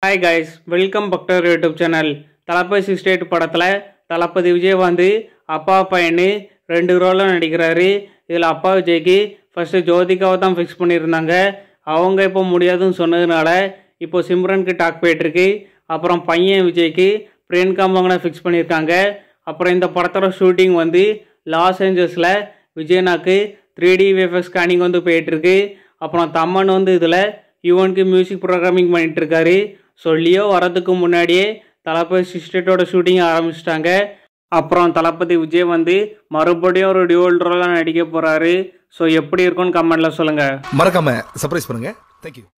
hi guys welcome பக்டர் YouTube channel Thalapathy sixty eight படத்தில் தளபதி விஜய் வந்து அப்பா பையனு ரெண்டு ரோலில் நடிக்கிறாரு இதில் அப்பா விஜய்க்கு ஃபஸ்ட்டு ஜோதிகாவை தான் ஃபிக்ஸ் பண்ணியிருந்தாங்க அவங்க இப்போ முடியாதுன்னு சொன்னதுனால இப்போ சிம்ரனுக்கு டாக் போயிட்டுருக்கு அப்புறம் பையன் விஜய்க்கு பிரியங்கா மோகனை ஃபிக்ஸ் பண்ணியிருக்காங்க அப்புறம் இந்த படத்தோட ஷூட்டிங் வந்து லாஸ் ஏஞ்சல்ஸில் விஜயனாக்கு த்ரீ டி விஎஃப்எக்ஸ் ஸ்கேனிங் வந்து போயிட்டுருக்கு அப்புறம் தம்மன் வந்து இதில் யுவனுக்கு மியூசிக் ப்ரோக்ராமிங் பண்ணிட்டு இருக்காரு ஸோ லியோ வரதுக்கு முன்னாடியே தளபதி சிஸ்டேட்டோட ஷூட்டிங் ஆரம்பிச்சிட்டாங்க அப்புறம் தளபதி விஜய் வந்து மறுபடியும் ஒரு டியூவல் ரோலாக நடிக்க போகிறாரு ஸோ எப்படி இருக்கும்னு கமெண்ட்டில் சொல்லுங்கள் மறக்காம சர்ப்ரைஸ் பண்ணுங்க தேங்க்யூ